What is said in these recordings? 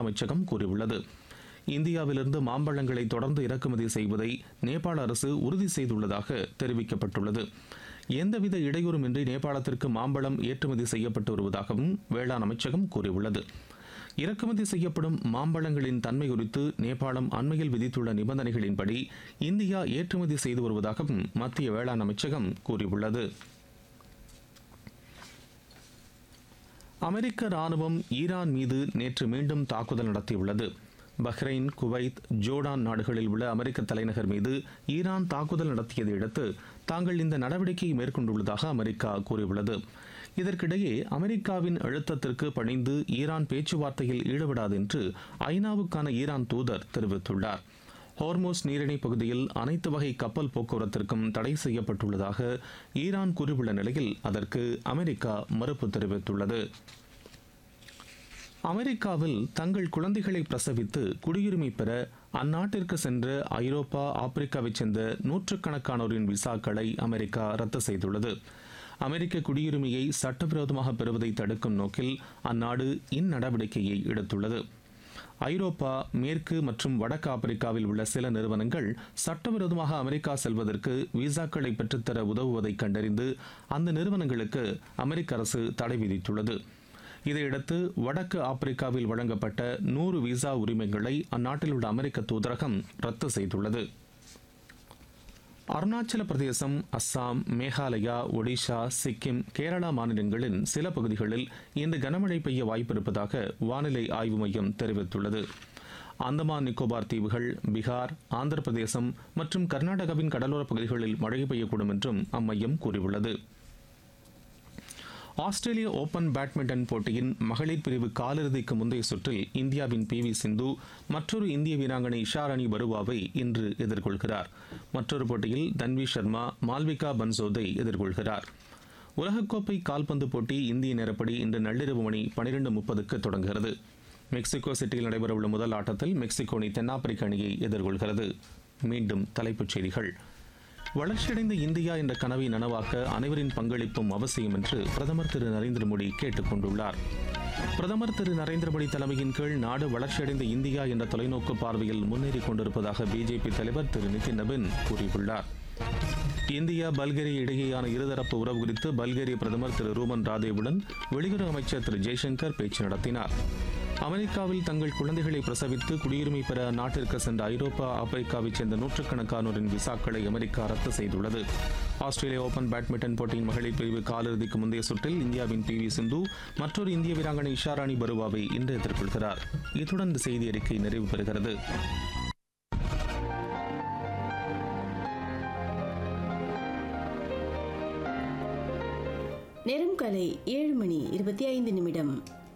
அமைச்சகம் கூறியுள்ளது இந்தியாவிலிருந்து மாம்பழங்களை தொடர்ந்து இறக்குமதி செய்வதை நேபாள அரசு உறுதி செய்துள்ளதாக தெரிவிக்கப்பட்டுள்ளது எந்தவித இடையூறுமின்றி நேபாளத்திற்கு மாம்பழம் ஏற்றுமதி செய்யப்பட்டு வருவதாகவும் வேளாண் அமைச்சகம் கூறியுள்ளது இறக்குமதி செய்யப்படும் மாம்பழங்களின் தன்மை குறித்து நேபாளம் அண்மையில் விதித்துள்ள நிபந்தனைகளின்படி இந்தியா ஏற்றுமதி செய்து வருவதாகவும் மத்திய வேளாண் அமைச்சகம் கூறியுள்ளது அமெரிக்க ராணுவம் ஈரான் மீது நேற்று மீண்டும் தாக்குதல் நடத்தியுள்ளது பஹ்ரைன் குவைத் ஜோர்டான் நாடுகளில் உள்ள அமெரிக்க தலைநகர் மீது ஈரான் தாக்குதல் நடத்தியதை அடுத்து தாங்கள் இந்த நடவடிக்கையை மேற்கொண்டுள்ளதாக அமெரிக்கா கூறியுள்ளது இதற்கிடையே அமெரிக்காவின் அழுத்தத்திற்கு பணிந்து ஈரான் பேச்சுவார்த்தையில் ஈடுபடாது என்று ஐநாவுக்கான ஈரான் தூதர் தெரிவித்துள்ளார் ஹோர்மோஸ் நீரிணை பகுதியில் அனைத்து வகை கப்பல் போக்குவரத்திற்கும் தடை செய்யப்பட்டுள்ளதாக ஈரான் கூறியுள்ள நிலையில் அதற்கு அமெரிக்கா மறுப்பு தெரிவித்துள்ளது அமெரிக்காவில் தங்கள் குழந்தைகளை பிரசவித்து குடியுரிமை பெற அந்நாட்டிற்கு சென்ற ஐரோப்பா ஆப்பிரிக்காவைச் சேர்ந்த நூற்றுக்கணக்கானோரின் விசாக்களை அமெரிக்கா ரத்து செய்துள்ளது அமெரிக்க குடியுரிமையை சட்டவிரோதமாக பெறுவதை தடுக்கும் நோக்கில் அந்நாடு இந்நடவடிக்கையை எடுத்துள்ளது ஐரோப்பா மேற்கு மற்றும் வடக்கு ஆப்பிரிக்காவில் உள்ள சில நிறுவனங்கள் சட்டவிரோதமாக அமெரிக்கா செல்வதற்கு விசாக்களை பெற்றுத்தர உதவுவதை கண்டறிந்து அந்த நிறுவனங்களுக்கு அமெரிக்க அரசு தடை விதித்துள்ளது இதையடுத்து வடக்கு ஆப்பிரிக்காவில் வழங்கப்பட்ட நூறு விசா உரிமைகளை அந்நாட்டில் உள்ள அமெரிக்க தூதரகம் ரத்து செய்துள்ளது அருணாச்சல பிரதேசம் அஸ்ஸாம் மேகாலயா ஒடிஷா சிக்கிம் கேரளா மாநிலங்களின் சில பகுதிகளில் இன்று கனமழை பெய்ய வாய்ப்பிருப்பதாக வானிலை ஆய்வு மையம் தெரிவித்துள்ளது அந்தமான் நிக்கோபார் தீவுகள் பீகார் ஆந்திர பிரதேசம் மற்றும் கர்நாடகாவின் கடலோரப் பகுதிகளில் மழை பெய்யக்கூடும் என்றும் அம்மையம் கூறியுள்ளது ஆஸ்திரேலிய ஓபன் பேட்மிண்டன் போட்டியின் மகளிர் பிரிவு காலிறுதிக்கு முந்தைய சுற்றில் இந்தியாவின் பி வி சிந்து மற்றொரு இந்திய வீராங்கனை இஷாராணி பருவாவை இன்று எதிர்கொள்கிறார் மற்றொரு போட்டியில் தன்வி சர்மா மால்விகா பன்சோதை எதிர்கொள்கிறார் உலகக்கோப்பை கால்பந்து போட்டி இந்திய நேரப்படி இன்று நள்ளிரவு மணி பனிரெண்டு முப்பதுக்கு தொடங்குகிறது மெக்சிகோ சிட்டியில் நடைபெறவுள்ள முதல் ஆட்டத்தில் மெக்சிகோ அணி தென்னாப்பிரிக்க அணியை எதிர்கொள்கிறது மீண்டும் தலைப்புச் செய்திகள் வளர்ச்சியடைந்த இந்தியா என்ற கனவை நனவாக்க அனைவரின் பங்களிப்பும் அவசியம் என்று பிரதமர் திரு நரேந்திர மோடி கேட்டுக் கொண்டுள்ளார் பிரதமர் திரு நரேந்திர மோடி தலைமையின் கீழ் நாடு வளர்ச்சியடைந்த இந்தியா என்ற தொலைநோக்கு பார்வையில் முன்னேறிக் கொண்டிருப்பதாக பிஜேபி தலைவர் திரு நிதின் நபின் கூறியுள்ளார் இந்தியா பல்கேரியா இடையேயான இருதரப்பு உறவு குறித்து பல்கேரிய பிரதமர் திரு ரூமன் ராதேவுடன் வெளியுறவு அமைச்சர் திரு ஜெய்சங்கர் பேச்சு நடத்தினார் அமெரிக்காவில் தங்கள் குழந்தைகளை பிரசவித்து குடியுரிமை பெற நாட்டிற்கு சென்ற ஐரோப்பா ஆப்பிரிக்காவைச் சேர்ந்த நூற்றுக்கணக்கானோரின் விசாக்களை அமெரிக்கா ரத்து செய்துள்ளது ஆஸ்திரேலிய ஓபன் பேட்மிண்டன் போட்டியின் மகளிர் பிரிவு காலிறுதிக்கு முந்தைய சுற்றில் இந்தியாவின் பி வி சிந்து மற்றொரு இந்திய வீராங்கனை இஷாராணி பருவாவை இன்று எதிர்கொள்கிறார் இத்துடன் இந்த செய்தி அறிக்கை நிறைவு பெறுகிறது நேரம் காலை ஏழு மணி இருபத்தி ஐந்து நிமிடம்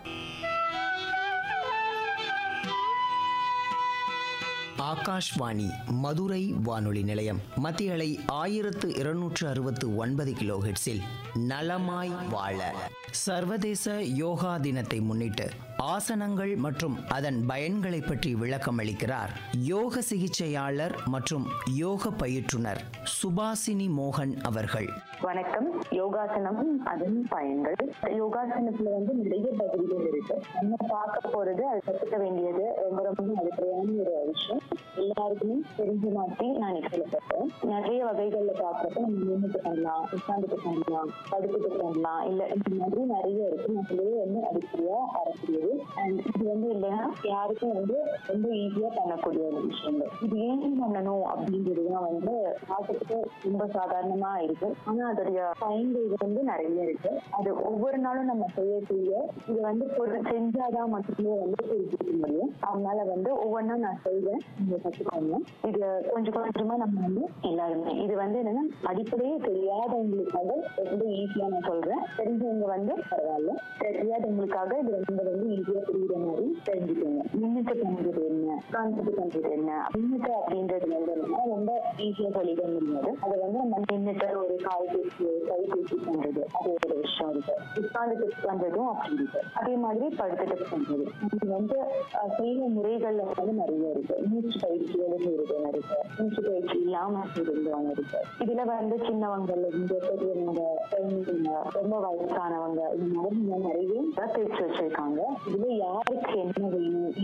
ஆகாஷ்வாணி மதுரை வானொலி நிலையம் மத்திய அலை ஆயிரத்து இருநூற்று அறுபத்து ஒன்பது கிலோ ஹெட்ஸில் நலமாய் வாழ சர்வதேச யோகா தினத்தை முன்னிட்டு ஆசனங்கள் மற்றும் அதன் பயன்களை பற்றி விளக்கம் அளிக்கிறார் யோக சிகிச்சையாளர் மற்றும் யோக பயிற்றுனர் சுபாசினி மோகன் அவர்கள் வணக்கம் யோகாசனம் அதன் பயன்கள் யோகாசனத்துல வந்து நிறைய பகுதிகள் இருக்கு நம்ம பார்க்க போறது அது கத்துக்க வேண்டியது ரொம்ப ரொம்ப அடிப்படையான ஒரு விஷயம் எல்லாருக்குமே தெரிஞ்ச மாதிரி நான் இன்னைக்கு சொல்ல போறேன் நிறைய வகைகள்ல பாக்குறப்ப நம்ம நின்றுட்டு பண்ணலாம் உட்காந்துட்டு பண்ணலாம் படுத்துட்டு பண்ணலாம் இல்ல இந்த மாதிரி நிறைய இருக்கு நான் சொல்லுவது வந்து அடிப்படையா வரக்கூடியது அண்ட் இது வந்து இல்லைன்னா யாருக்கும் வந்து ரொம்ப ஈஸியா பண்ணக்கூடிய ஒரு விஷயங்கள் இது ஏன் பண்ணணும் அப்படின்றதுதான் வந்து பார்க்கறதுக்கு ரொம்ப சாதாரணமா இருக்கு ஆனா அதோடைய பயன்கள் வந்து நிறைய இருக்கு அது ஒவ்வொரு நாளும் நம்ம செய்ய செய்ய இது வந்து ஒரு செஞ்சாதான் மட்டுமே வந்து புரிஞ்சுக்க முடியும் அதனால வந்து ஒவ்வொன்றா நான் செய்வேன் நீங்க கத்துக்கோங்க இது கொஞ்சம் கொஞ்சமா நம்ம வந்து எல்லாருமே இது வந்து என்னன்னா அடிப்படையே தெரியாதவங்களுக்காக ரொம்ப ஈஸியா நான் சொல்றேன் தெரிஞ்சவங்க வந்து பரவாயில்ல தெரியாதவங்களுக்காக இது ரொம்ப வந்து ஈஸியா புரியுற மாதிரி தெரிஞ்சுக்கோங்க நின்றுட்டு பண்றது என்ன உட்கார்ந்துட்டு பண்றது என்ன நின்றுட்டு அப்படின்றது வந்து என்னன்னா ரொம்ப ஈஸியா சொல்லிட முடியாது அதை வந்து நம்ம நின்றுட்டு ஒரு கால் பேசி கை பேசி பண்றது அது ஒரு விஷயம் இருக்கு உட்கார்ந்துட்டு பண்றதும் அப்படி இருக்கு அதே மாதிரி படுத்துட்டு பண்றது இது வந்து அஹ், செய்யற முறைகள்ல வந்து நிறைய இருக்கு மூச்சு பயிற்சிகளும் இருக்கு இருக்கு மூச்சு பயிற்சி இல்லாம இருந்தவங்க இருக்கு இதுல வந்து சின்னவங்கல இருந்து பெரியவங்க குழந்தைங்க ரொம்ப வயசானவங்க இந்த மாதிரி நிறைய பேச்சு வச்சிருக்காங்க இதுல யாருக்கு என்ன வேணும்